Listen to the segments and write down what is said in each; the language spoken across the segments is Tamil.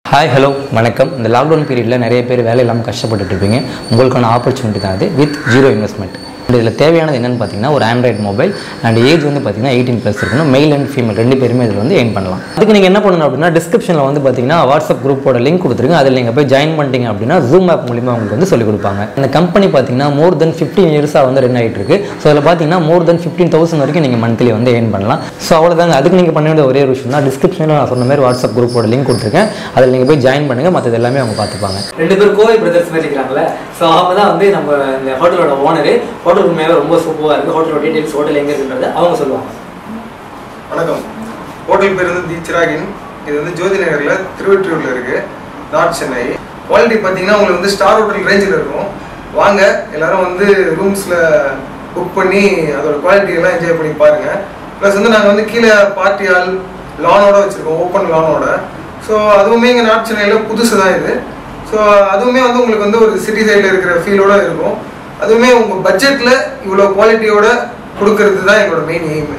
ஹாய் ஹலோ வணக்கம் இந்த லாக்டவுன் பீரியடில் நிறைய பேர் வேலை இல்லாமல் கஷ்டப்பட்டுட்டு இருப்பீங்க உங்களுக்கான ஆப்பர்ச்சுனிட்டி தான் அது வித் ஜீரோ இன்வெஸ்ட்மெண்ட் இதில் தேவையானது என்னென்னு பார்த்தீங்கன்னா ஒரு ஆண்ட்ராய்ட் மொபைல் அண்ட் ஏஜ் வந்து பார்த்தீங்கன்னா எயிட்டீன் ப்ளஸ் இருக்கணும் மெயில் அண்ட் ஃபீமேல் ரெண்டு பேருமே இதில் வந்து எயின் பண்ணலாம் அதுக்கு நீங்கள் என்ன பண்ணணும் அப்படின்னா டிஸ்கிரிப்ஷனில் வந்து பார்த்தீங்கன்னா வாட்ஸ்அப் குரூப்போட லிங்க் கொடுத்துருங்க அதில் நீங்கள் போய் ஜாயின் பண்ணிட்டீங்க அப்படின்னா ஜூம் ஆப் மூலிமா உங்களுக்கு வந்து சொல்லிக் கொடுப்பாங்க இந்த கம்பெனி பார்த்தீங்கன்னா மோர் தென் ஃபிஃப்டீன் இயர்ஸாக வந்து ரன் ஆகிட்டு இருக்கு ஸோ அதில் பார்த்தீங்கன்னா மோர் தென் ஃபிஃப்டீன் தௌசண்ட் வரைக்கும் நீங்கள் மந்த்லி வந்து ஏர்ன் பண்ணலாம் ஸோ அவ்வளோதாங்க அதுக்கு நீங்கள் பண்ண வேண்டிய ஒரே ஒரு விஷயம் தான் டிஸ்கிரிப்ஷனில் நான் சொன்ன மாதிரி வாட்ஸ்அப் குரூப்போட லிங்க் கொடுத்துருக்கேன் அதில் நீங்கள் போய் ஜாயின் பண்ணுங்கள் மற்றது எல்லாமே அவங்க பார்த்துப்பாங்க ரெண்டு பேர் கோவை பிரதர்ஸ் மாதிரி இருக்கிறாங்களே ஸோ அவங்க தான் வந்து நம்ம இந்த ஹோட்டலோட ஓனரு ஹோட்டல் உண்மையாகவே ரொம்ப சூப்பராக இருக்குது ஹோட்டலோட டீடைல்ஸ் ஹோட்டல் எங்கே இருக்குன்றது அவங்க சொல்லுவாங்க வணக்கம் ஹோட்டல் பேர் வந்து தி சிராகின் இது வந்து ஜோதி நகர்ல திருவொற்றியூர்ல இருக்கு நார்த் சென்னை குவாலிட்டி பார்த்தீங்கன்னா உங்களுக்கு வந்து ஸ்டார் ஹோட்டல் ரேஞ்சில் இருக்கும் வாங்க எல்லாரும் வந்து ரூம்ஸ்ல புக் பண்ணி அதோட குவாலிட்டி எல்லாம் என்ஜாய் பண்ணி பாருங்க ப்ளஸ் வந்து நாங்கள் வந்து கீழே பார்ட்டி ஹால் லானோட வச்சிருக்கோம் ஓப்பன் லானோட ஸோ அதுவுமே இங்கே நார்த் சென்னையில் புதுசு தான் இது ஸோ அதுவுமே வந்து உங்களுக்கு வந்து ஒரு சிட்டி சைடில் இருக்கிற ஃபீலோட இருக்கும் அதுவுமே உங்கள் பட்ஜெட்டில் இவ்வளோ குவாலிட்டியோட கொடுக்கறது தான் எங்களோட மெயின் எய்ம்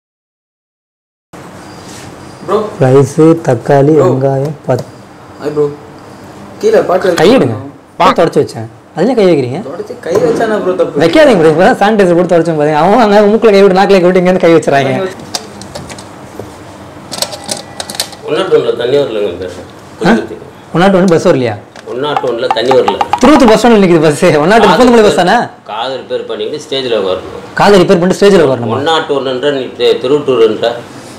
ப்ரோ ரைஸு தக்காளி வெங்காயம் பத் அது ப்ரோ கீழே பாட்டு கையிடுங்க தொடச்சி வச்சேன் அதில் கை வைக்கிறீங்க தொடச்சி கை வச்சானா ப்ரோ தப்பு வைக்காதீங்க ப்ரோ இப்போ சானிடைசர் போட்டு தொடச்சு பாருங்க அவங்க அங்கே மூக்கில் கை விட்டு நாக்கில் கை விட்டு இங்கேருந்து கை வச்சுறாங்க ஒன்னாட்டு ஒன்றில் தண்ணி வரலங்க பேசுகிறேன் குடிக்கிறதுக்கு ஒன்னாட்டு ஒன்று பஸ் வரலையா ஒன்னாட்டு ஒன்றில் தண்ணி வரல திருவத்தூர் பஸ் ஸ்டாண்டில் நிற்கிது பஸ் ஒன்னாட்டு முப்பது மணி பஸ் தானே காது ரிப்பேர் பண்ணிக்கிட்டு ஸ்டேஜில் வரணும் காதை ரிப்பேர் பண்ணிட்டு ஸ்டேஜில் வரணுமா ஒன்னாட்டு ஒன்றுன்ற நீ தி- திருவட்டூர்ன்ற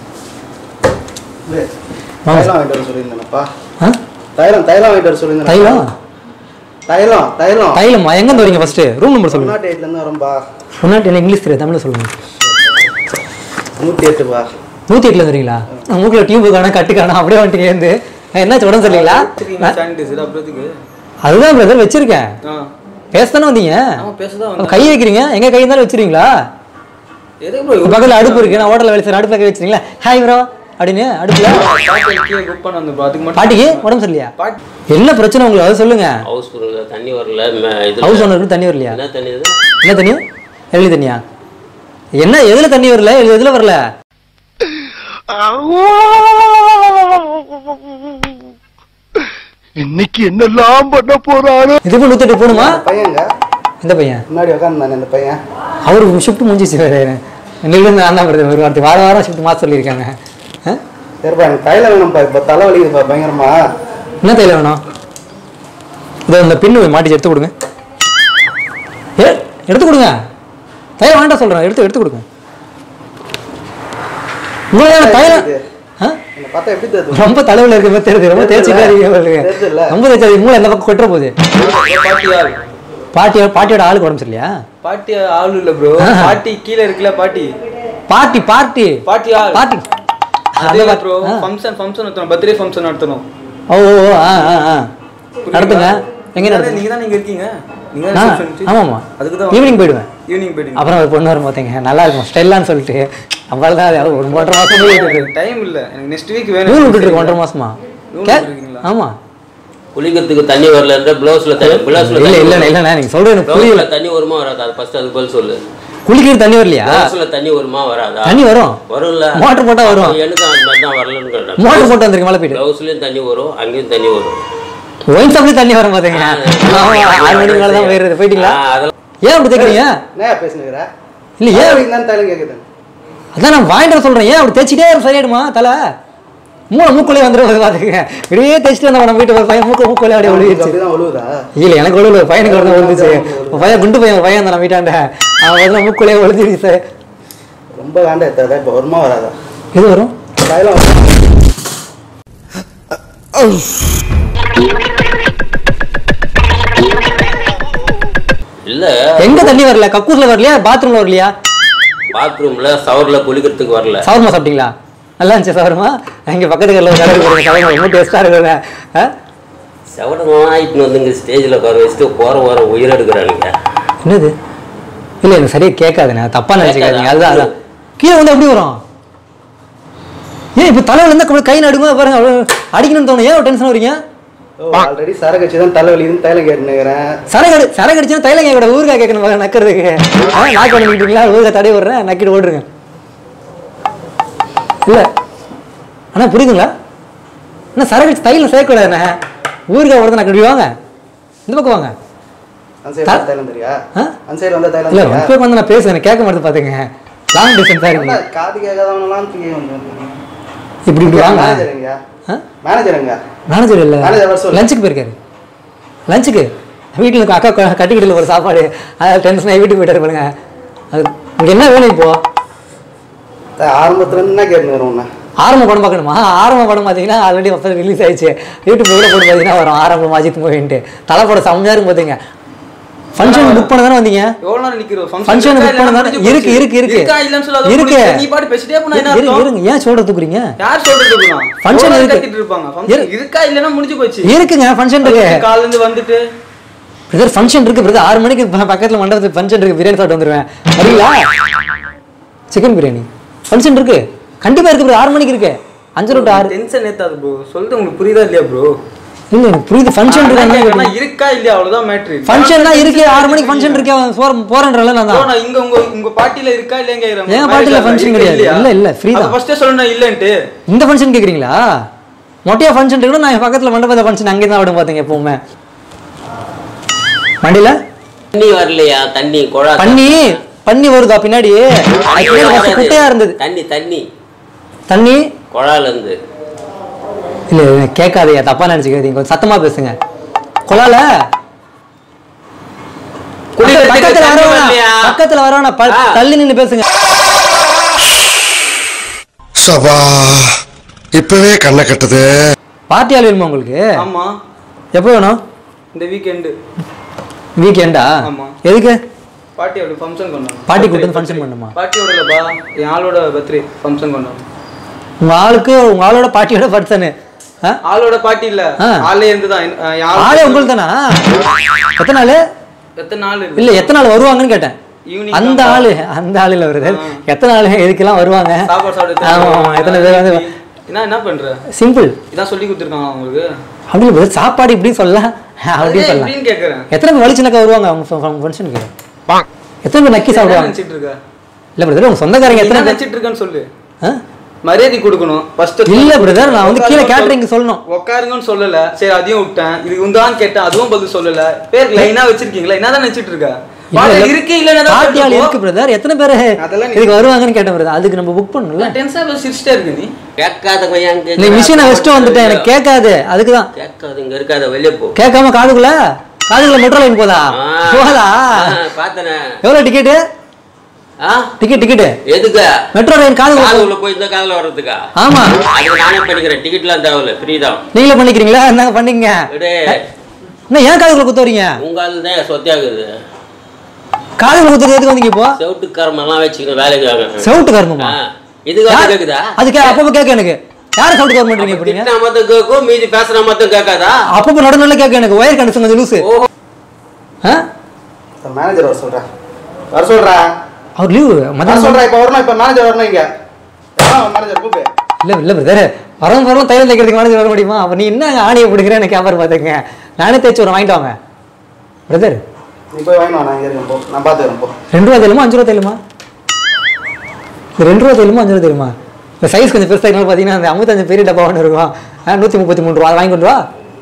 தைலம் வாங்கிட்டு வர சொல்லியிருந்தேனப்பா ஆ தைலம் தைலம் வாங்கிட்டு வர சொல்லியிருந்தேன் தைலம் தைலம் தைலம் தைலமா எங்கேருந்து வரீங்க ஃபஸ்ட்டு ரூம் நம்பர் சொல்லுங்க தொண்ணூற்றி எட்டுலேருந்து வரம்பா ஒன்னாட்டு என்ன இங்கிலீஷ் தெரியாது தமிழில் சொல்லுங்க நூற்றி எட்டுப்பா நூற்றி எட்டில் வரீங்களா நான் மூக்கில் டியூப் காணா கட்டு காணா அப்படியே வந்துட்டு ஏந்து என்னாச்சு உடம்பு சரியில்லைங்களா சானிடைசர் அப்புறத்துக்கு அதுதான் பிரதர் வச்சிருக்கேன் ஆ பேச தானே வந்தீங்க ஆமா பேசதான் அப்ப கை வைக்கிறீங்க எங்க கை இருந்தாலும் வச்சிருவீங்களா எதுக்கு ப்ரோ பக்கத்துல அடுப்பு இருக்கு நான் ஹோட்டல்ல வேலை செய்யறேன் அடுப்புல கை வச்சிருங்களா ஹாய் ப்ரோ அப்படின்னு அடுப்புல பாட்டி புக் பண்ண வந்து அதுக்கு மட்டும் பாட்டிக்கு உடம்பு சரியில்லையா பாட்டி என்ன பிரச்சனை உங்களுக்கு அதை சொல்லுங்க ஹவுஸ் பொருள் தண்ணி வரல ம- இதுல ஹவுஸ் ஓனருக்கு தண்ணி வரலையா என்ன தண்ணி இது என்ன தண்ணி எள்ளி தண்ணியா என்ன எதுல தண்ணி வரல எது- எதுல வரல இன்னைக்கு என்னெல்லாம் பண்ண போறாரோ இது போய் நூத்தி போகணுமா அந்த பையங்க இந்த பையன் முன்னாடி உட்காந்துருந்தானே அந்த பையன் அவருக்கு ஷிஃப்ட் முடிஞ்சிச்சு வேற நின்று நான் தான் பிரதர் ஒரு வாரத்தை வார வாரம் ஷிஃப்ட் மாற்ற சொல்லியிருக்காங்க ஆ? சரிப்பா எனக்கு தைலம் வேணும்ப்பா இப்போ தலை வலிக்குதுப்பா பயங்கரமா என்ன தைலம் வேணும் இதோ இந்த பின்னு மாட்டி எடுத்து கொடுங்க ஏ எடுத்து கொடுங்க தைலம் வேண்டாம் சொல்கிறேன் எடுத்து எடுத்து கொடுங்க உங்களுக்கு தைலம் இது. ஆ? என்னை பார்த்தா எப்படி தெரியுது ரொம்ப தலைவில் இருக்க மாதிரி தெரியுது ரொம்ப தேய்ச்சிட்டே இருக்கீங்க உங்களுக்கு. தெரியுதுல்ல? ரொம்ப தேய்ச்சாது மூளை எந்த பக்கம் கொட்டுற போகுது பாட்டி ஆள் பாட்டியோட பாட்டியோட ஆளுக்கு உடம்பு சரியில்லையா பாட்டி ஆள் இல்ல ப்ரோ ஆஹா. பாட்டி கீழே இருக்குல்ல பாட்டி பார்ட்டி பார்ட்டி பாட்டி ஆள் பார்ட்டி அதே அந்த ப்ரோ ஆ. ஃபங்க்ஷன் ஃபங்க்ஷன் நடத்தணும் பர்த்டே ஃபங்க்ஷன் நடத்தணும் ஓ ஓ ஓ, ஆ ஆ ஆ நடத்துங்க எங்கே நடத்துங்க நீங்க தான் நீங்க இருக்கீங்க நீங்க ஆ reception. ஆமாம்மா அதுக்கு தான் ஈவினிங் போயிடுவேன் ஈவினிங் போயிடுங்க அப்புறம் ஒரு பொண்ணு வரும் பார்த்தீங்க நல்லா இருக்கும் ஸ்டைலான்னு சொல்லிட்டு அவள் தான் அது ஒரு ஒன்றரை மாசம் போயிட்டு டைம் இல்ல எனக்கு நெக்ஸ்ட் வீக் நூல் வேணும் விட்டுட்டு இருக்கு ஒன்றரை மாசமா நூல் கே விட்டுருக்கீங்களா? ஆமா குளிக்கிறதுக்கு தண்ணி வரலன்ற ப்ளவுஸ்ல தண்ணி ப்ளவுஸ்ல இல்ல தண்ணி இல்ல வருமா? இல்ல நீங்க சொல்றது எனக்கு புரியல ப்ளவுஸ்ல தண்ணி வருமா வராதா அது ஃபர்ஸ்ட் அது பதில் சொல்லு குளிக்கிற தண்ணி வரலையா ப்ளவுஸ்ல தண்ணி வருமா வராதா தண்ணி வரும் வரும்ல மோட்டர் போட்டா வரும் அப்ப எனக்கு அந்த மாதிரி தான் வரலன்னு கேட்டேன் மோட்டர் போட்டு வந்திருக்கு மழை போயிட்டு ப்ளவுஸ்லயும் தண்ணி வரும் அங்கேயும் தண்ணி வரும் ஒயின் ஷாப்லயும் தண்ணி வரும் பாத்தீங்க ஆமா ஆறு மணிக்கு மேல தான் போயிருது போயிட்டீங்களா ஆ, அதெல்லாம் ஏன் அப்படி தைக்கிறீங்க என்ன பேசுனுங்கிற இல்ல ஏன் அப்படி- தான் தைலம் கேட்குது அதான் நான் வாங்கிட்டு வர சொல்றேன் ஏன் அப்படி தேய்ச்சிட்டே சரியாயிடுமா தலை மூளை மூக்குள்ளே வந்துடும் பாத்துக்கங்க இப்படியே தேய்ச்சிட்டு வந்தா நம்ம வீட்டு ஒரு பையன் மூக்கு மூக்குள்ளே அப்படியே ஒழுகிடுச்சு அப்படிதான் ஒழுகுதா இல்ல எனக்கு ஒழுவு பையனுக்கு ஒழுங்கு விழுந்துச்சு ஒரு பையன் குண்டு பையன் ஒரு பையன் தான் வீட்டாண்ட அவன் வந்து மூக்குள்ளே ஒழுந்துருச்சு சார் ரொம்ப வேண்டாம் எத்தாத இப்போ வருமா வராதா எது வரும் தைலம் இல்ல எங்க தண்ணி வரல கக்கூஸ்ல வரலையா பாத்ரூம்ல வரலையா பாத்ரூம்ல சவர்ல குளிக்கிறதுக்கு வரல சவர்மா சாப்பிட்டீங்களா நல்லா இருந்துச்சு சவர்மா இங்க பக்கத்து கடையில் ஒரு கடை இருக்கு சவர்மா ரொம்ப டேஸ்டா இருக்குங்க ஆ? செவடமாக இப்போ வந்து இங்கே ஸ்டேஜில் உட்கார வச்சுட்டு போகிற வர உயிர் எடுக்கிறானுங்க என்னது இல்ல எனக்கு சரியா கேட்காதுண்ணே தப்பா நினைச்சுக்காதீங்க அதுதான் அதான் கீழே வந்து எப்படி வரும் ஏன் இப்போ தலையில இருந்தா கை நடுங்க பாருங்க அவ்வளவு அடிக்கணும்னு தோணும் ஏன் டென்ஷன் வரீங்க ஆல்ரெடி சரக்கு வச்சு தான் தலைவலின்னு தைலம் கேட்டுனுக்கிறேன் சரக்கு சரக்கு அடிச்சுன்னா தைலங்க கூட ஊறுகாய் கேட்கணும் பாருங்க நக்கிறதுக்கு ஆ, நாக்கு பண்ணிக்கிட்டீங்களா ஊறுகாய் தடவி விடுறேன் நக்கிட்டு ஓடுறேங்க இல்ல அண்ணா புரியுதுங்களா என்ன சரக்கு ஸ்டைலில் சேர்க்கக்கூடாதுண்ணே ஊருக்கு வருது நான் இப்படி வாங்க இந்த பக்கம் வாங்க அந்த சைடு வந்தா தைலம் தெரியா ஆ? அந்த சைடு வந்தா தைலம் இல்லை தெரியா இப்போ வந்து நான் பேசுவேன் கேட்க மாட்டேது பார்த்துங்க லாங் டிஸ்டன்ஸ் சார் என்ன, காது கேட்காதவனெல்லாம் தூக்கி இப்படி இப்படி வாங்க மேனேஜர் எங்க ஆ மேனேஜர் எங்க மேனேஜர் இல்லை Manager வர சொல்லு. லஞ்சுக்கு போயிருக்காரு லஞ்சுக்கு வீட்டில் இருக்க அக்கா க- கட்டிக்கிட்டு ஒரு சாப்பாடு அதாவது டென்ஷன் ஆகி வீட்டுக்கு போயிட்டாரு பாருங்க அது உங்களுக்கு என்ன வேணும் இப்போ ஆரம்பத்துல இருந்து என்ன கேட்டு உன்ன ஆரம்ப படம் பார்க்கணுமா ஆரம்ப படம் பார்த்தீங்கன்னா ஆல்ரெடி அப்போ ரிலீஸ் ஆயிடுச்சு யூடியூப் கூட போட்டு பார்த்தீங்கன்னா வரும் ஆரம்பம் அஜித் மூவின்ட்டு தலை படம் செம்மையா இருக்கும் பார்த்தீங்க ஃபங்க்ஷன் புக் பண்ண தானே வந்தீங்க எவ்வளவு நேரம் நிக்கிறோம் ஃபங்க்ஷன் புக் பண்ண தானே இருக்கு இருக்கு இருக்கு இருக்கா இல்லன்னு சொல்லாத இருக்கு நீ பாட்டு பேசிட்டே போனா என்ன இருக்கு, அர்த்தம் இருங்க ஏன் சொல்ற தூக்குறீங்க யார் சொல்றது போனா Function இருக்கு. கத்திட்டு இருப்பாங்க Function இரு- இருக்கா இல்லனா முடிஞ்சு போச்சு இருக்குங்க ஃபங்க்ஷன் இருக்கு காலைல இருந்து வந்துட்டு பிரதர் ஃபங்க்ஷன் இருக்கு பிரதர் ஆறு மணிக்கு ப- பக்கத்துல மண்டபத்துக்கு ஃபங்க்ஷன் இருக்கு பிரியாணி சாப்பிட்டு வந்துருவேன் வரீங்களா சிக்கன் பிரியாணி ஃபங்க்ஷன் இருக்கு கண்டிப்பா இருக்கு ப்ரோ ஆறு மணிக்கு இருக்கு அஞ்சு டு ஆறு டென்ஷன் ஏத்தாது ப்ரோ சொல்றது உங்களுக்கு புரியுதா இல்லையா ப்ரோ இல்ல எனக்கு புரியுது ஃபங்க்ஷன் இருக்கு இருக்கா இல்லையா அவ்வளவுதான் மேட்ரு ஃபங்க்ஷன் தான் இருக்கு ஆறு மணிக்கு ஃபங்க்ஷன் இருக்கே போற போறேன்றல நான் ப்ரோ தான் நான் இங்க உங்க உங்க பார்ட்டில இருக்கா இல்லையா கேக்குறேன் எங்க பார்ட்டில function கிடையாது. இல்ல, இல்ல, free தான். ஃபர்ஸ்டே சொல்லணும் இல்லன்ட்டு இந்த ஃபங்க்ஷன் கேக்குறீங்களா மொட்டையா ஃபங்க்ஷன் இருக்கு நான் பக்கத்துல மண்டபத்துல ஃபங்க்ஷன் அங்கே தான் விடும் பாத்தீங்க எப்பவுமே வண்டியில தண்ணி வரலையா தண்ணி குழா பண்ணி பண்ணி வருதா பின்னாடி அது பின்னாடி first குட்டையா இருந்தது தண்ணி தண்ணி தண்ணி குழால இருந்து இல்ல இல்ல, கேட்காதீங்க தப்பா நினைச்சுக்காதீங்க கொஞ்சம் சத்தமா பேசுங்க கொலால குடிக்கிறதுக்கு பக்கத்துல தண்ணி வரவனா வரலையா? பக்கத்துல வரவனா ப- ஆ. தள்ளி நின்னு பேசுங்க சபா இப்பவே கண்ணை கட்டுது பார்ட்டி ஆள் வேணுமா உங்களுக்கு ஆமா எப்போ வேணும் இந்த வீக்கெண்டு வீக்கெண்டா ஆமா. எதுக்கு பார்ட்டியோட ஃபங்க்ஷன் கொண்டாங்க பார்ட்டி கூட்டு வந்து ஃபங்க்ஷன் பண்ணுமா பார்ட்டியோட இல்லப்பா என் ஆளோட பர்த்டே ஃபங்க்ஷன் கொண்டாங்க உங்க ஆளுக்கு உங்க ஆளோட பார்ட்டியோட ஃபங்க்ஷனு ஆளோட பார்ட்டி இல்ல ஆ. ஆளே இருந்து தான் ஆளே உங்களுக்கு தானா எத்தனை நாள் எத்தனை நாள் இருக்கு இல்ல எத்தனை நாள் வருவாங்கன்னு கேட்டேன் Evening அந்த தான்ப்பா. ஆளு அந்த ஆளுல வருது எத்தனை நாள் எதுக்கெல்லாம் வருவாங்க சாப்பாடு சாப்பிட்டு ஆமா ஆமா எத்தனை பேர் வந்து என்ன என்ன பண்ற சிம்பிள் இதான் சொல்லி கொடுத்துருக்காங்க உங்களுக்கு அப்படி இல்லை சாப்பாடு இப்படி சொல்ல அப்படி அதே சொல்லலாம் எப்படின்னு கேக்குறேன் எத்தனை பேர் வலிச்சுனாக்கா வருவாங்க அவங்க ஃபங்க்ஷனுக்கு எத்தனை பேர் நக்கி என்ன சாப்பிடுவாங்க நினைச்சிட்டு இருக்க இல்ல பிரதர் உங்க சொந்தக்காரங்க என்ன எத்தனை பேர் நினைச்சிட்டு இருக்கேன்னு சொல்லு ஆ? மரியாதை கொடுக்கணும் ஃபர்ஸ்ட் இல்ல பிரதர் நான் வந்து கீழே கேட்டரிங் சொல்லணும் உட்காருங்கன்னு சொல்லல சரி அதையும் விட்டேன் இது உண்டான்னு கேட்டேன் அதுவும் பதில் சொல்லல பேர் லைனா வச்சிருக்கீங்களா என்னதான் நினைச்சிட்டு இருக்க இல்ல, இல்ல. இருக்கு இல்ல பார்ட்டி ஆள் இருக்கு பிரதர் எத்தனை பேர் அதெல்லாம் நீ- இதுக்கு வருவாங்கன்னு கேட்டேன் பிரதர் அதுக்கு நம்ம புக் பண்ணணும்ல டென்ஸா சிரிச்சிட்டே இருக்கு நீ கேட்காத பையன் நீ மிஷினை வச்சுட்டு வந்துட்டேன் எனக்கு கேட்காது அதுக்கு தான் கேட்காது இங்க இருக்காத வெளியே போ கேட்காம காதுக்குள்ள காதுக்குள்ள மெட்ரோ லைன் போதா ஆ. போதா ஆ, பார்த்தனே எவ்வளவு டிக்கெட்டு ஆ டிக்கெட் டிக்கெட்டு எதுக்கு மெட்ரோ லைன் காதுக்குள்ள காது உள்ள போய் இந்த காதுல வர்றதுக்கா ஆமா அதுக்கு நானே பண்ணிக்கிறேன் டிக்கெட்லாம் தேவையில்ல ஃப்ரீ தான் நீங்களே பண்ணிக்கிறீங்களா என்னங்க பண்ணிக்கங்க விடு என்ன ஏன் காதுக்குள்ள குத்த வரீங்க உங்க ஆளு தான் சொத்தியாகுது காதுக்குள்ள குத்துறது எதுக்கு வந்தீங்க இப்போ செவுட்டுக்காரமெல்லாம் வச்சுக்கணும் வேலைக்கு வாங்க செவுட்டு கருமமா ஆ, இதுக்கு வந்து கேக்குதா அது கே அப்பப்போ கேட்க எனக்கு யாரை செவுட்டு கவர் பண்றீங்க இப்படிங்க திட்டினா மட்டும் கேட்கும் மீதி பேசுனா மட்டும் கேட்காதா அப்பப்போ நடு நடுல கேட்க எனக்கு ஒயர் கண்டிஷன் கொஞ்சம் லூசு ஓஹோ ஆ மேனேஜர் வர சொல்றேன் வர சொல்றேன் அவர் லீவு வர மதியம் சொல்றேன் இப்ப வரணும் இப்ப மேனேஜர் வரணும் இங்க மேனேஜர் கூப்பிடு இல்ல இல்ல பிரதர் வரவங்க வரலாம் தைலம் தைக்கிறதுக்கு மேனேஜர் வர முடியுமா அப்ப நீ என்ன ஆணியை பிடிக்கிற எனக்கு கேமரா பார்த்துங்க நானே தேய்ச்சி வரேன் வாங்கிட்டு வாங்க பிரதர் நீ போய் வாங்கிட்டு வா நான் இங்க இருக்கேன் போ நான் பாத்துக்கிறேன் போ ரெண்டு ரூபா தைலமா அஞ்சு ரூபா தைலமா இது ரெண்டு ரூபா தைலமா அஞ்சு ரூபா தைலமா இப்போ சைஸ் கொஞ்சம் பெருசாக இருந்தாலும் பார்த்தீங்கன்னா அந்த ஐம்பத்தஞ்சு பெரிய டப்பா ஒன்று இருக்கும் ஆ நூற்றி முப்பத்தி மூணு ரூபா அதை வாங்கி கொண்டு வா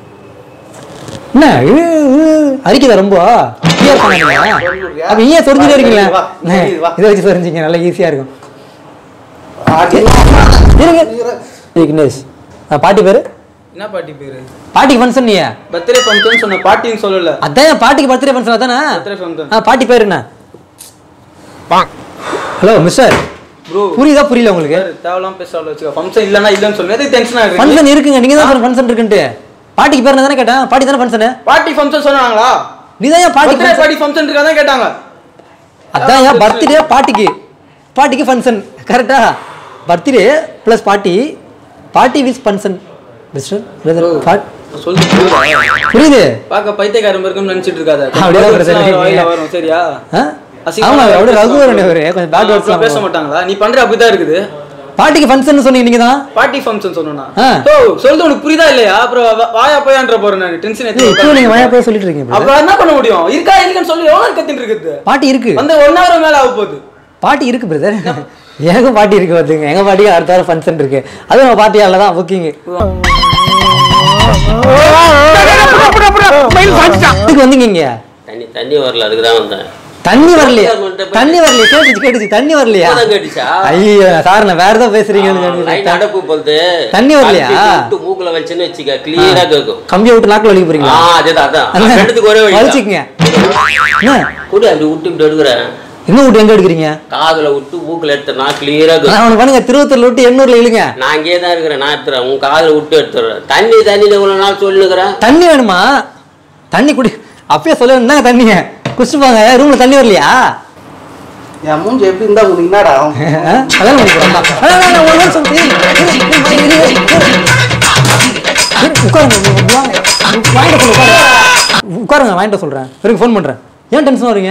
என்ன இது, இது, அரிக்குதா ரொம்ப ஈஸியாக இருக்காங்க அப்போ ஏன் சொரிஞ்சுட்டே இருக்கீங்களா வா, நீ வா. இதை வச்சு சொரிஞ்சிங்க நல்லா ஈஸியாக இருக்கும் ஆட்டி. இருங்க விக்னேஷ் ஆ, பாட்டி பேர் என்ன பாட்டி பேரு பாட்டிக்கு ஃபங்க்ஷன் நீ பர்த்டே ஃபங்க்ஷன் சொன்ன பாட்டின்னு சொல்லல அதான் என் பாட்டிக்கு பர்த்டே ஃபங்க்ஷன் அதானே பர்த்டே ஃபங்க்ஷன் ஆ பாட்டி பேர் என்ன ஹலோ மிஸ்டர் ப்ரோ புரியுதா புரியல உங்களுக்கு தேவலாம் பேசால வச்சுக்க ஃபங்க்ஷன் இல்லனா இல்லன்னு சொல்லுங்க எதுக்கு டென்ஷன் ஆகுது ஃபங்க்ஷன் இருக்குங்க நீங்க தான் ஃபங்க்ஷன் இருக்குன்ட்டு பாட்டிக்கு பேர் என்ன தானே கேட்டேன் பாட்டி தானே ஃபங்க்ஷனு பார்ட்டி ஃபங்க்ஷன் சொன்னாங்களா நீ தான் ஏன் பாட்டி பர்த்டே பார்ட்டி ஃபங்க்ஷன் இருக்கா தான் கேட்டாங்க அதான் ஏன் பர்த்டே பாட்டிக்கு பாட்டிக்கு ஃபங்க்ஷன் கரெக்டா பர்த்டே ப்ளஸ் பாட்டி பாட்டி விஸ் ஃபங்க்ஷன் மிஸ்டர் பிரதர் சொல்லு புரியுதா? புரியுது பார்க்க பைத்தியக்காரன் இருக்குன்னு நினைச்சிட்டு இருக்காத அப்படியே கொஞ்சம் பிரச்சனை பிரச்சனை இல்லை. வரும் சரியா ஆ? அசிங்கமா ஆமா பேச அப்படியே ரகுவரன் மாட்டாங்க. அவரு கொஞ்சம் பேட் ஆ, அப்புறம் பேச வேர்ட்ஸ் மாட்டாங்களா நீ பண்ற அப்படிதான் இருக்குது பாட்டிக்கு ஃபங்க்ஷன் சொன்னீங்க நீங்க தான் பார்ட்டி ஃபங்க்ஷன் சொன்னா ஆ. ஓ சொல்றது உனக்கு புரியுதா இல்லையா அப்புறம் வா- வாயா போயான்ற போறேன் நான் டென்ஷன் இல்லை இப்போ நீங்க வயா போய் சொல்லிட்டு இருக்கீங்க brother. அப்புறம் என்ன பண்ண முடியும் இருக்கா இல்லைன்னு சொல்லி எவ்வளவு கத்திட்டு இருக்குது பாட்டி இருக்கு வந்து ஒன் ஹவர் மேல ஆக போகுது பாட்டி இருக்கு பிரதர் எனக்கும் பாட்டி இருக்கு பார்த்துங்க எங்க பாட்டிக்கு அடுத்த வாரம் ஃபங்க்ஷன் இருக்கு அதுவும் நம்ம பாட்டியால தான் புக்கிங் இதுக்கு வந்தீங்க இங்க தண்ணி தண்ணி வரல அதுக்கு தான் வந்தேன் தண்ணி வரலையா தண்ணி வரலையா கேட்டுச்சு கேட்டுச்சு தண்ணி வரலையா இப்பதான் கேட்டுச்சா? ஐயோ சார் நான் வேற ஏதோ பேசுறீங்கன்னு லைட் நினைச்சேன். அடப்பு போகுது தண்ணி வரலையா? கழட்டி விட்டு மூக்குல வச்சுன்னு வச்சுக்க கிளியரா கேட்கும் கம்பியை விட்டு நாக்கில் வலிக்க போறீங்களா ஆ அதேதான் அதான் அண்ணா, ரெண்டுத்துக்கு ஒரே வழி வலிச்சுக்கங்க என்ன கூட அப்படி விட்டு இப்படி எடுக்கிறேன் இன்னும் விட்டு எங்க எடுக்கிறீங்க காதுல விட்டு மூக்குல எடுத்தேன்னா கிளியரா கேட்கும் நான் உனக்கு பண்ணுங்க திருவத்தூர்ல விட்டு எண்ணூர்ல இழுங்க நான் இங்கே தான் இருக்கிறேன் நான் எடுத்துறேன் உன் காதுல விட்டு எடுத்துறேன் தண்ணி தண்ணி இவ்வளவு நாள் சொல்லுங்கிறேன் தண்ணி வேணுமா தண்ணி குடி அப்பயே சொல்ல இருந்தாங்க தண்ணிங்க குடிச்சு போங்க ரூம்ல தண்ணி வரலையா என் மூஞ்சி எப்படி இருந்தா உங்களுக்கு என்னடா ஆ? கல்யாணம் பண்ணி போறோமா? அண்ணா, அண்ணா, அண்ணா, ஒரு நிமிஷம் இரு, இரு, இரு, இரு, இரு, இரு. இரு, உட்காருங்க இரு, இரு, வாங்க. வாங்கிட்டு சொல்லு, உட்காருங்க. உட்காருங்க வாங்கிட்டு சொல்றேன் பிறகு ஃபோன் பண்றேன் ஏன் டென்ஷன் வரீங்க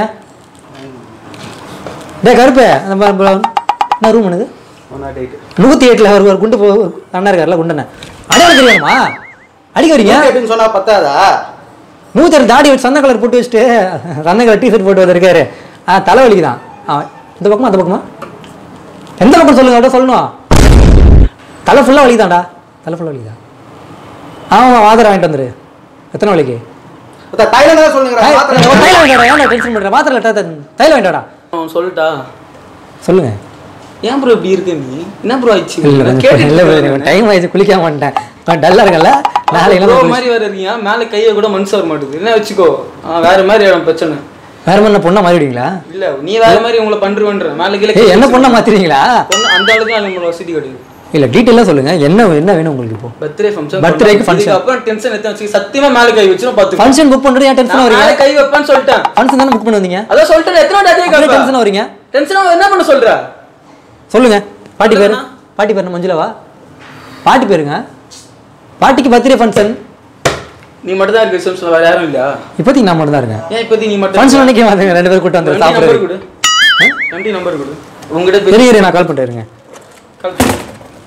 டேய் கருப்பு அந்த ப- ப- என்ன ரூம் என்னது ஒன் நாட் எயிட் நூத்தி எட்டுல ஒரு ஒரு குண்டு போ அண்ணா இருக்கார்ல குண்டனை அடையாளம் தெரியுமா அடிக்க வரீங்க எப்படின்னு சொன்னா பத்தாதா நூத்தி ரெண்டு தாடி வச்சு சந்த கலர் போட்டு வச்சுட்டு சந்த கலர் டிஷர்ட் போட்டு வந்திருக்காரு ஆ தலைவலிக்கு தான் ஆ இந்த பக்கமா அந்த பக்கமா எந்த பக்கம் சொல்லுங்க அவட்ட சொல்லணும் தலை ஃபுல்லாக வலிக்குதாண்டா தலை ஃபுல்லாக வலிக்குதா ஆமாம் ஆதரவு வாங்கிட்டு வந்துரு எத்தனை வலிக்கு தைலம் தான் சொல்லுங்க தைலம் வாங்கிட்டாடா ஏன்டா டென்ஷன் பண்ணுற மாத்திரை த- த- தைலம் வாங்கிட்டாடா அவன் சொல்லிட்டா சொல்லுங்க ஏன் ப்ரோ இப்படி இருக்க நீ என்ன ப்ரோ ஆயிடுச்சு இல்லை நான் கேட்டுட்டு இல்லை இருக்கேன். டைம் ஆயிடுச்சு குளிக்காம வந்துட்டேன் நான் டல்லாக இருக்கல நாளைக்கு ப்ரோ எல்லாம் மாதிரி வேற இருக்கீங்க மேல கையை கூட மனசு வர மாட்டேங்குது என்ன வச்சுக்கோ ஆ, வேற மாதிரி ஆயிடும் பிரச்சனை வேற மாதிரி பொண்ணா மாறிடுவீங்களா இல்ல நீ வேற மாதிரி உங்களை பண்ருவேன்ற மேல கீழே ஏய் என்ன பொண்ணா மாத்திடுவீங்களா பொண்ணு அந்த அளவுக்கு நம்மளோட வசதி கிடையாது இல்லை டீட்டெயிலாக சொல்லுங்க என்ன என்ன வேணும் உங்களுக்கு இப்போ பர்த்டே ஃபங்க்ஷன் Birthday க்கு function. அப்புறம் டென்ஷன் எடுத்து வச்சு சத்தியமா மேல கை வச்சிரும் பாத்து ஃபங்க்ஷன் புக் பண்ணுறது ஏன் டென்ஷன் நான் வரீங்க மேல கை வைப்பேன்னு சொல்லிட்டேன் ஃபங்க்ஷன் தானே புக் பண்ணி வந்தீங்க அதான் சொல்லிட்டேன் எத்தனை வாட்டி அதே அப்படியே கேட்பேன் டென்ஷன் வரீங்க டென்ஷன் என்ன பண்ண சொல்ற சொல்லுங்க பாட்டி பேரு சொல்லுங்கண்ணா. பாட்டி பேரு மஞ்சுளவா பாட்டி பேருங்க பாட்டிக்கு பர்த்டே ஃபங்க்ஷன் நீ மட்டும் தான் இருக்க ரிசப்ஷன்ல வேற யாரும் இல்லையா இப்போதைக்கு நான் மட்டும் தான் இருக்கேன் ஏன் இப்போதைக்கு நீ மட்டும் ஃபங்க்ஷன் அன்னைக்கு வாங்க ரெண்டு பேரும் கூட்டு வந்து நம்பர் சாப்பிடுறது கொடு நம்பி நம்பர் கொடு உங்ககிட்ட பேசி பெரிய நான் கால் பண்ணிட்டு இருங்க கால் பண்ணு.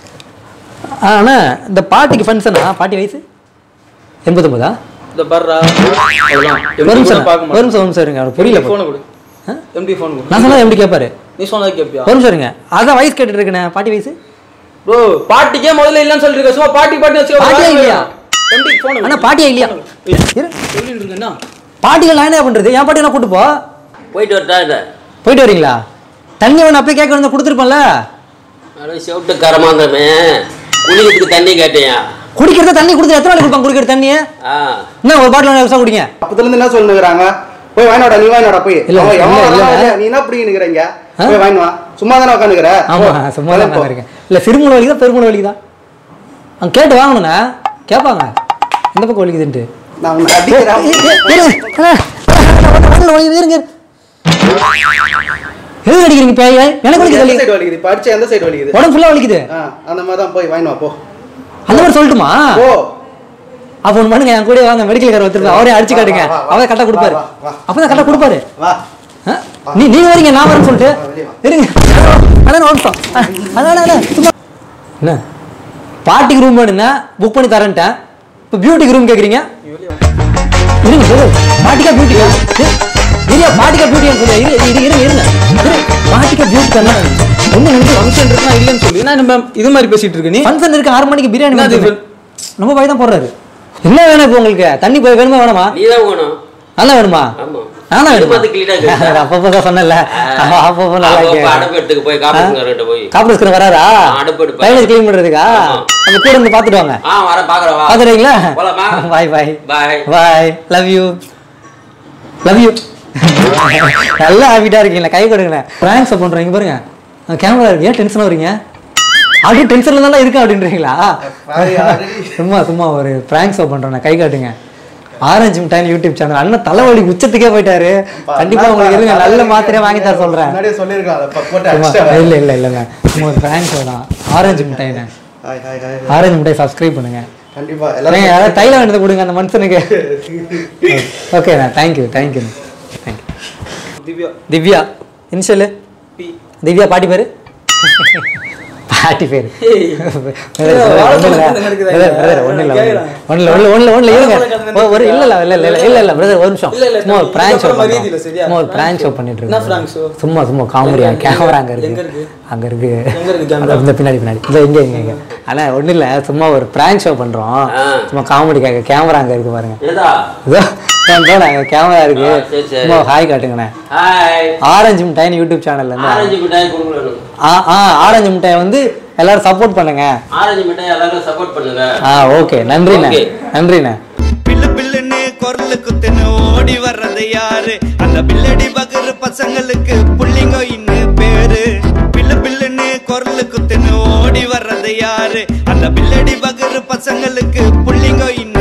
அண்ணா இந்த பாட்டிக்கு ஃபங்க்ஷனா பாட்டி வயசு எண்பத்தொம்பதா இந்த பர்ரா அவ்வளவுதான் ஒரு எம்டி நிமிஷம் கூட பார்க்க ஒரு நிமிஷம் ஒரு நிமிஷம் இருங்க அவருக்கு புரியல போன கொடு எம்டி ஃபோன் கொடு நான் சொன்னா எப்படி கேட்பாரு நீ சொன்னதை கேப்பியா ஒரு நிமிஷம் இருங்க அதான் வயசு கேட்டுட்டு இருக்கேனே பாட்டி வயசு ப்ரோ பாட்டிக்கே முதல்ல இல்லன்னு சொல்லிட்டு இருக்க சும்மா பாட்டி பாட்டி வச்சு பாட்டியே இல்லையா? எம்டி ஃபோன் அண்ணா பாட்டியா இல்லையா இரு. சொல்லிட்டு இருக்கேன்னா பாட்டிகள் நான் என்ன பண்றது என் பாட்டி நான் கூட்டு போ போயிட்டு வரட்டா இதை போயிட்டு வரீங்களா தண்ணி வேணும் அப்பயே கேட்க வந்து கொடுத்துருப்பேன்ல அட செவிட்டு கரமாந்தமே குளிக்கிறதுக்கு தண்ணி கேட்டேன் குடிக்கிறத தண்ணி கொடுத்து எத்தனை நாளைக்கு கொடுப்பாங்க குடிக்கிற தண்ணியை ஆ என்ன ஒரு பாட்டில் வருஷம் குடிங்க அப்பத்துல இருந்து என்ன சொல்லுங்கிறாங்க போய் வாங்கினோட நீ வாங்கினோட போய் இல்ல, அவன் எவன் இல்ல, வரானோ இல்ல. இல்லையா, நீ என்ன பிடிக்கிறீங்க போய் வாங்கி வா சும்மா தானே உட்காந்துக்கிற ஆமா சும்மா தான் இருக்கேன் இல்ல சிறுமுனை வலிக்குதா பெருமுனை வலிக்குதா அங்க கேட்டு வாங்கணுண்ணா கேட்பாங்க எந்த பக்கம் வலிக்குதுன்ட்டு நான் உன்னை அடிக்கிறேன் ஏய், ஏய், இருங்க. அண்ணா, அண்ணா, உடம்புல வலிக்குது, இருங்க எதுக்கு அடிக்கிறீங்க பேய் எனக்கு வலிக்குது எந்த வலி சைடு வலிக்குது இப்ப அடிச்சா எந்த சைடு வலிக்குது உடம்பு ஃபுல்லா வலிக்குது ஆ, அந்த மாதிரி தான் போய் வாங்கி வா போ அந்த மாதிரி சொல்லட்டுமா போ அப்போ ஒன்று பண்ணுங்க என் கூட வாங்க மெடிக்கல் கார் வச்சிருந்தா அவரே அடிச்சு காட்டுங்க வா, வா, வா. அவரே கரெக்டாக கொடுப்பாரு வா, வா, வா. அப்பதான் கரெக்டாக கொடுப்பாரு வா ஆ? நீ நீங்க வரீங்க நான் வரேன்னு சொல்லிட்டு வா, வெளிய வா. இருங்க அண்ணா ஒரு நிமிஷம் அண்ணா அண்ணா சும்மா என்ன பாட்டிக்கு ரூம் வேணுங்க புக் பண்ணி தரேன்ட்டேன் இப்போ பியூட்டிக்கு ரூம் கேட்குறீங்க இருங்க சொல்லு பாட்டிக்கா பியூட்டிக்கா இல்லையா பாட்டிக்கா பியூட்டின்னு சொல்லு இரு இரு இருங்க இருங்க இரு பாட்டிக்கா பியூட்டி தானே ஒன்றும் நினைச்சு ஃபங்க்ஷன் இருக்கா இல்லைன்னு சொல்லி நான் நம்ம இது மாதிரி பேசிட்டு இருக்க நீ ஃபங்க்ஷன் இருக்கு ஆறு மணிக்கு பிரியாணி என்னது வந்து நம்ம பாய் தான் போடுறாரு என்ன வேணும் இப்போ உங்களுக்கு தண்ணி போய் வேணுமா வேணாமா நீ தான் போகணும் நல்லா வேணுமா ஆமா நானா இது வேணுமா பார்த்து clean ஆ கேட்டா. அப்பப்போ தான் சொன்னேன்ல அப்பப்போ நல்லா அப்பப்போ கேட்க அடப்பு எடுத்துக்க போய் காப்பீஸ்காரர்கிட்ட போய் காப்பரஸ்கர் வராரா அடுப்பு எடுப்பேன். டைலர் க்ளீன் பண்றதுக்கா ஆமா. நம்ம கூட இருந்து பார்த்துட்டு வாங்க ஆ வர பாக்குறவா பார்த்துறீங்களா போலாமா? Bye bye bye bye love you love you நல்ல ஹாபிட்டா இருக்கீங்களா கை கொடுங்களேன் பிராங்க்ஸ் பண்றீங்க பாருங்க கேமரா இருக்கு ஏன் டென்ஷன் வரீங்க அப்படியே டென்ஷன்ல தான் இருக்கேன் அப்படின்றீங்களா பாரு, already. சும்மா சும்மா ஒரு பிராங்க்ஸ் பண்றேன் கை காட்டுங்க ஆரஞ்சு மிட்டாய் யூடியூப் சேனல் அண்ணன் தலைவலி உச்சத்துக்கே போயிட்டாரு கண்டிப்பா உங்களுக்கு இருங்க நல்ல மாத்திரையா வாங்கி தர சொல்றேன் முன்னாடியே சொல்லியிருக்கான் அதை போட்டு சும்மா, அடிச்சிட்டேன் இல்ல இல்ல இல்லைங்க சும்மா ஒரு பிராங்க்ஸ் தான் ஆரஞ்சு மிட்டாய்ண்ணே hi hi hi orange Mittai subscribe பண்ணுங்க கண்டிப்பா ஏங்க, எல்லாரும் யாராவது தைலம் எடுத்து கொடுங்க அந்த மனுஷனுக்கு ஓகேண்ணா thank you thank you thank you Divya Divya initial B Divya பாட்டி பேரு பாட்டி பேர் வாழைப்பழம் கதை நடக்குதா இங்க? ஒன்றும் இல்லை கேக்குறேன். ஒன்றும் இல்லை ஒன்றும் ஒன்றும் ஒன்றும் இருங்க வாழைப்பழம் கதை ஓ, ஒரு இல்லை இல்லை இல்லை இல்லை இல்லை இல்லை பிரதர் ஒரு நிமிஷம் இல்ல, இல்ல, சும்மா ஒரு பிராங்க் ஷோ இதுக்கப்புறம் மரியாதை இல்லை, சரியா? சும்மா ஒரு Prank பிராங்க் ஷோ show. பண்ணிட்டு என்ன இருக்கோம் prank show? சும்மா சும்மா காமெடியா எங்க? கேமரா அங்கே எங்க இருக்கு இருக்கு? அங்க இருக்கு எங்க இருக்கு camera? அந்த பின்னாடி பின்னாடி இந்த இங்க இங்க இங்க ஆனா ஒண்ணும் இல்ல சும்மா ஒரு பிராங்க் ஷோ பண்றோம் ஆ. சும்மா காமெடிக்காக கேமரா அங்க இருக்கு பாருங்க ஏதா இதோ இதோ அங்க கேமரா இருக்கு ஆ, சரி, சரி. சும்மா ஹாய் காட்டுங்கண்ணே ஹாய் ஆரஞ்சு மிட்டாய்னு யூடியூப் சேனல்ல இருந்து ஆரஞ்சு மிட்டாய் கொடுக்கணும் ஆ ஆ ஆரஞ்சு மிட்டாய் வந்து எல்லாரும் சப்போர்ட் பண்ணுங்க ஆரஞ்சு மிட்டாய் எல்லாரும் சப்போர்ட் பண்ணுங்க ஆ ஓகே நன்றிண்ணே Okay. நன்றிண்ணே பில்லு பில்லுன்னு குரலு குத்துன்னு ஓடி வர்றது யாரு அந்த பில்லடி பகரு பசங்களுக்கு புள்ளிங்கோ இன்னும் பேரு பில்லு பில்லுன்னு குரலு குத்துன்னு ஓடி வர்றது யாரு அந்த பில்லடி பகரு பசங்களுக்கு புள்ளிங்கோ இன்னும்